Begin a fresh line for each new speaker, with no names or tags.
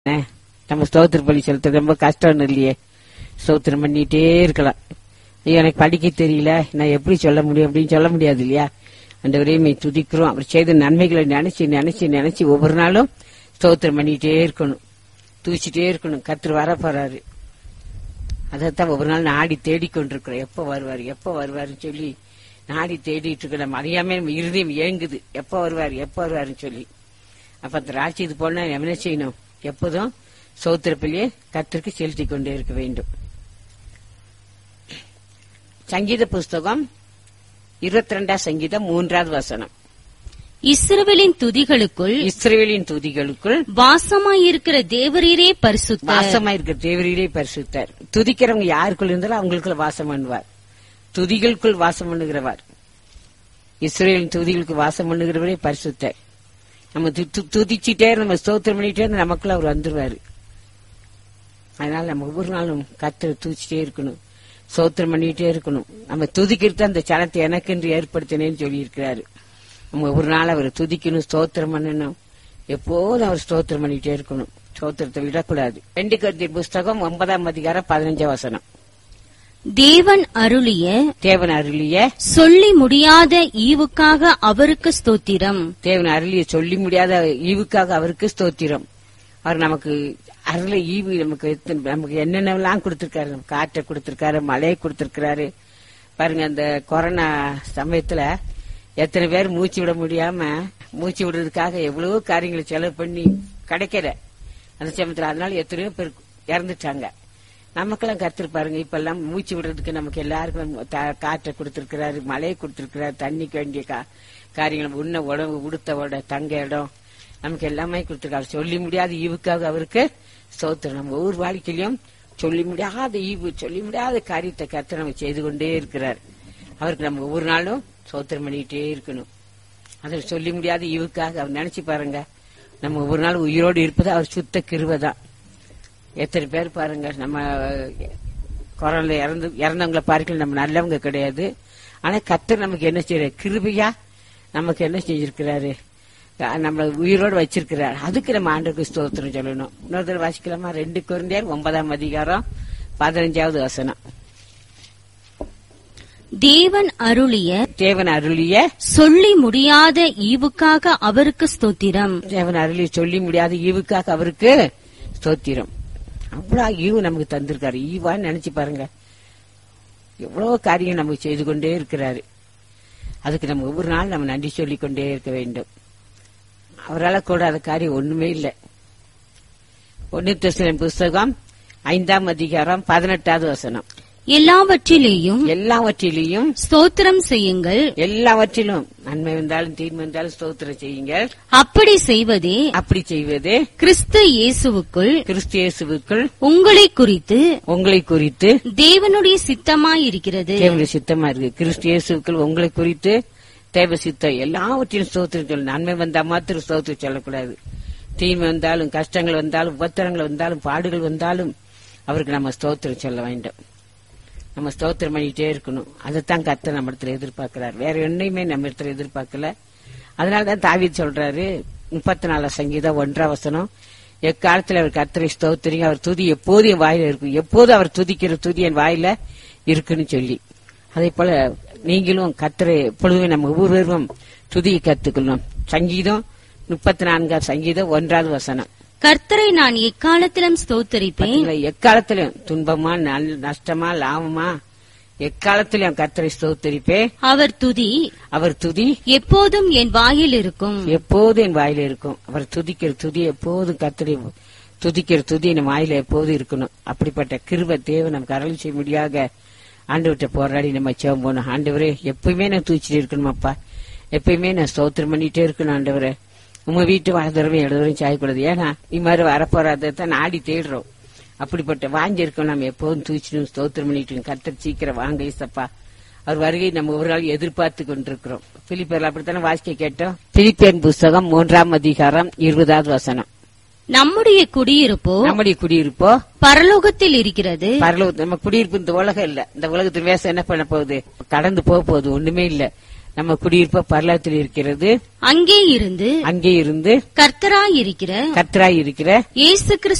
அஹ், நம்ம ஸ்தோத்திர பலி செலுத்த ரொம்ப கஷ்டம் இல்லையே ஸ்தோத்திரம் பண்ணிட்டே இருக்கலாம் ஐயோ, எனக்கு படிக்க தெரியல நான் எப்படி சொல்ல முடியும் அப்படின்னு சொல்ல முடியாது இல்லையா அந்த உரையுமை துதிக்கிறோம் அவர் செய்த நன்மைகளை நினைச்சு நினைச்சு நினைச்சு ஒவ்வொரு நாளும் ஸ்தோத்திரம் பண்ணிட்டே இருக்கணும் தூச்சிட்டே இருக்கணும் கத்திர வர போறாரு அதைத்தான் ஒவ்வொரு நாள் நாடி தேடிக்கொண்டிருக்கிறோம் எப்ப வருவார் எப்ப வருவாருன்னு சொல்லி நாடி தேடிட்டு இருக்கிற நம்ம அறியாம நம்ம இருதயம் ஏங்குது எப்ப வருவார் எப்ப வருவாருன்னு சொல்லி அப்ப அந்த ராட்சியது போனா நம்ம என்ன செய்யணும் எப்போதும் சௌத்திரப்பிலேயே கத்திற்கு செலுத்தி கொண்டே இருக்க வேண்டும் சங்கீத புஸ்தகம் இருபத்தி ரெண்டாம் சங்கீதம் மூன்றாவது வசனம்
இஸ்ரவேலின் துதிகளுக்குள்
இஸ்ரேலின் துதிகளுக்குள்
வாசமாயிருக்கிற தேவரீரே பரிசுத்த
வாசமா இருக்கிற தேவரீரே பரிசுத்தார் துதிக்கிறவங்க யாருக்குள்ள இருந்தாலும் அவங்களுக்குள்ள வாசம் பண்ணுவார் துதிகளுக்குள் வாசம் பண்ணுகிறவர் இஸ்ரேலின் துதிகளுக்கு வாசம் பண்ணுகிறவரே பரிசுத்தார் நம்ம து- து- துதிச்சிட்டே நம்ம ஸ்தோத்திரம் பண்ணிட்டே இருந்தா நமக்குள்ள அவர் வந்துருவாரு அதனால நம்ம ஒவ்வொரு நாளும் கத்திர தூச்சிட்டே இருக்கணும் ஸ்தோத்திரம் பண்ணிட்டே இருக்கணும் நம்ம துதிக்கிறது அந்த சனத்தை எனக்கென்று ஏற்படுத்தினேன்னு சொல்லி இருக்கிறாரு நம்ம ஒவ்வொரு நாள் அவர் துதிக்கணும் ஸ்தோத்திரம் பண்ணணும் எப்போதும் அவர் ஸ்தோத்திரம் பண்ணிட்டே இருக்கணும் ஸ்தோத்திரத்தை விடக்கூடாது ரெண்டு கருத்தின் புஸ்தகம் ஒன்பதாம் அதிகாரம் பதினஞ்சாம் வசனம்
தேவன் அருளிய
தேவன் அருளிய
சொல்லி முடியாத ஈவுக்காக அவருக்கு ஸ்தோத்திரம்
தேவன் அருளிய சொல்லி முடியாத ஈவுக்காக அவருக்கு ஸ்தோத்திரம் அவர் நமக்கு அருள ஈவு நமக்கு எத்தனை- நமக்கு என்னென்னலாம் கொடுத்திருக்காரு நமக்கு காற்றை கொடுத்திருக்காரு மழையை கொடுத்திருக்கிறாரு பாருங்க அந்த கொரோனா சமயத்துல எத்தனை பேர் மூச்சு விட முடியாம மூச்சு விடுறதுக்காக எவ்வளவோ காரியங்களை செலவு பண்ணி கிடைக்கல அந்த சமயத்துல அதனால எத்தனையோ பேர் இறந்துட்டாங்க நமக்கெல்லாம் கருத்து பாருங்க இப்ப எல்லாம் மூச்சு விடுறதுக்கு நமக்கு எல்லாருக்கும் த- காற்றை கொடுத்திருக்கிறாரு மழையை கொடுத்திருக்கிறாரு தண்ணிக்கு வேண்டிய கா- காரியங்கள் உண்ண உணவு உடுத்த உட தங்க இடம் நமக்கு எல்லாமே கொடுத்திருக்காரு சொல்லி முடியாத ஈவுக்காக அவருக்கு ஸ்தோத்திரம் நம்ம ஒவ்வொரு வாழ்க்கையிலும் சொல்லி முடியாத ஈவு சொல்லி முடியாத காரியத்தை கர்த்தர் நம்ம செய்து கொண்டே இருக்கிறார் அவருக்கு நம்ம ஒவ்வொரு நாளும் சோத்திரம் பண்ணிட்டே இருக்கணும் அதை சொல்லி முடியாத ஈவுக்காக அவர் நினைச்சு பாருங்க நம்ம ஒவ்வொரு நாள் உயிரோடு இருப்பது அவர் சுத்த கிருபை எத்தனை பேர் பாருங்க நம்ம கொரோனா இறந்து இறந்தவங்களை பார்க்கல நம்ம நல்லவங்க கிடையாது ஆனா கத்தர் நமக்கு என்ன செய்யற கிருபையா நமக்கு என்ன செஞ்சிருக்கிறாரு அஹ் நம்மள உயிரோடு வச்சிருக்கிறார் அதுக்கு நம்ம ஆண்டுக்கு ஸ்தோத்திரம் சொல்லணும் இன்னொரு தடவை வாசிக்கலாமா ரெண்டு குழந்தையர் ஒன்பதாம் அதிகாரம் பதினஞ்சாவது வசனம்
தேவன் அருளிய
தேவன் அருளிய
சொல்லி முடியாத ஈவுக்காக அவருக்கு ஸ்தோத்திரம்
தேவன் அருளிய சொல்லி முடியாத ஈவுக்காக அவருக்கு ஸ்தோத்திரம் அவ்வளவு ஈவு நமக்கு தந்திருக்காரு ஈவான்னு நினைச்சு பாருங்க எவ்வளவு காரியம் நமக்கு செய்து கொண்டே இருக்கிறாரு அதுக்கு நம்ம ஒவ்வொரு நாள் நம்ம நன்றி சொல்லிக் கொண்டே இருக்க வேண்டும் அவரால் கூடாத காரியம் ஒண்ணுமே இல்லை ஒன்னு தெசலோனியர் புஸ்தகம் ஐந்தாம் அதிகாரம் பதினெட்டாவது வசனம்
எல்லாவற்றிலேயும்
எல்லாவற்றிலையும்
ஸ்தோத்திரம் செய்யுங்கள்
எல்லாவற்றிலும் நன்மை வந்தாலும் தீன்மை வந்தாலும் ஸ்தோத்திரம் செய்யுங்கள்
அப்படி செய்வதே
அப்படி செய்வது
கிறிஸ்து இயேசுவுக்குள்
கிறிஸ்து இயேசுவுக்குள்
உங்களை குறித்து
உங்களை குறித்து
தேவனுடைய சித்தமாயிருக்கிறது
தேவனுடைய சித்தமா இருக்கு கிறிஸ்து இயேசுக்கள் உங்களை குறித்து தேவ சித்தம் எல்லாவற்றையும் ஸ்தோத்திரம் சொல்ல நன்மை வந்தா மாத்திரம் ஸ்தோத்திரம் சொல்லக்கூடாது தீமை வந்தாலும் கஷ்டங்கள் வந்தாலும் உபத்திரங்கள் வந்தாலும் பாடுகள் வந்தாலும் அவருக்கு நம்ம ஸ்தோத்திரம் சொல்ல வேண்டும் நம்ம ஸ்தோத்திரம் பண்ணிட்டே இருக்கணும் அதைத்தான் கத்த நம்ம இடத்துல எதிர்பார்க்கிறார் வேற என்னையுமே நம்ம இடத்துல எதிர்பார்க்கல அதனாலதான் தாவீது சொல்றாரு முப்பத்தி நாலு சங்கீதம் ஒன்றாம் வசனம் எக்காலத்துல அவர் கத்தரை ஸ்தோத்திரிங்க அவர் துதி எப்போதும் என் வாயில இருக்கும் எப்போதும் அவர் துதிக்கிற துதி என் வாயில இருக்குன்னு சொல்லி அதே போல நீங்களும் கத்தரை எப்பொழுதுமே நம்ம ஒவ்வொருவரும் துதியை கத்துக்கணும் சங்கீதம் முப்பத்தி நான்காம் சங்கீதம் ஒன்றாவது வசனம்
கர்த்தரை நான் எக்காலத்திலும் ஸ்தோத்தரிப்பேன்
பாத்தீங்களா, எக்காலத்திலும் துன்பமா நல்- நஷ்டமா லாபமா எக்காலத்திலும் கத்தரை ஸ்தோத்தரிப்பே
அவர் துதி
அவர் துதி
எப்போதும் என் வாயில் இருக்கும்
எப்போதும் என் வாயில இருக்கும் அவர் துதிக்கிற துதி எப்போதும் கத்தரை துதிக்கிற துதி என் வாயில எப்போதும் இருக்கணும் அப்படிப்பட்ட கிருப தேவ நமக்கு அருள் செய்ய முடியாத ஆண்டவர்கிட்ட போராடி நம்ம சேவம் போகணும் ஆண்டவரே எப்பயுமே நான் தூச்சிட்டு இருக்கணுமாப்பா எப்பயுமே நான் ஸ்தோத்திரம் பண்ணிட்டே இருக்கணும் ஆண்டவரே உங்க வீட்டு வாழ்ந்தரவே எழுதவரையும் சாயக்கூடாது ஏன்னா இது மாதிரி வரப்போறதை தான் நாடி தேடுறோம் அப்படிப்பட்ட வாங்கி இருக்கோம் நம்ம எப்போதும் தூச்சிடும் ஸ்தோத்திரம் பண்ணிட்டு கத்தர் சீக்கிரம் வாங்க இசப்பா அவர் வருகை நம்ம ஒரு நாள் எதிர்பார்த்து கொண்டிருக்கிறோம் பிலிப்பேர்ல அப்படித்தானே வாசிக்க கேட்டோம் பிலிப்பியன் புஸ்தகம் மூன்றாம் அதிகாரம் இருபதாவது வசனம்
நம்முடைய குடியிருப்போ
நம்முடைய குடியிருப்போ
பரலோகத்தில் இருக்கிறது
பரலோக நம்ம குடியிருப்பு இந்த உலகம் இல்ல இந்த உலகத்தின் வேஷம் என்ன பண்ண போகுது கடந்து போக போகுது ஒண்ணுமே இல்ல நம்ம குடியிருப்ப பரலோகத்தில் இருக்கிறது
அங்கே இருந்து
அங்கே இருந்து
கர்த்தராயிருக்கிற
கர்த்தராய் இருக்கிற
இயேசு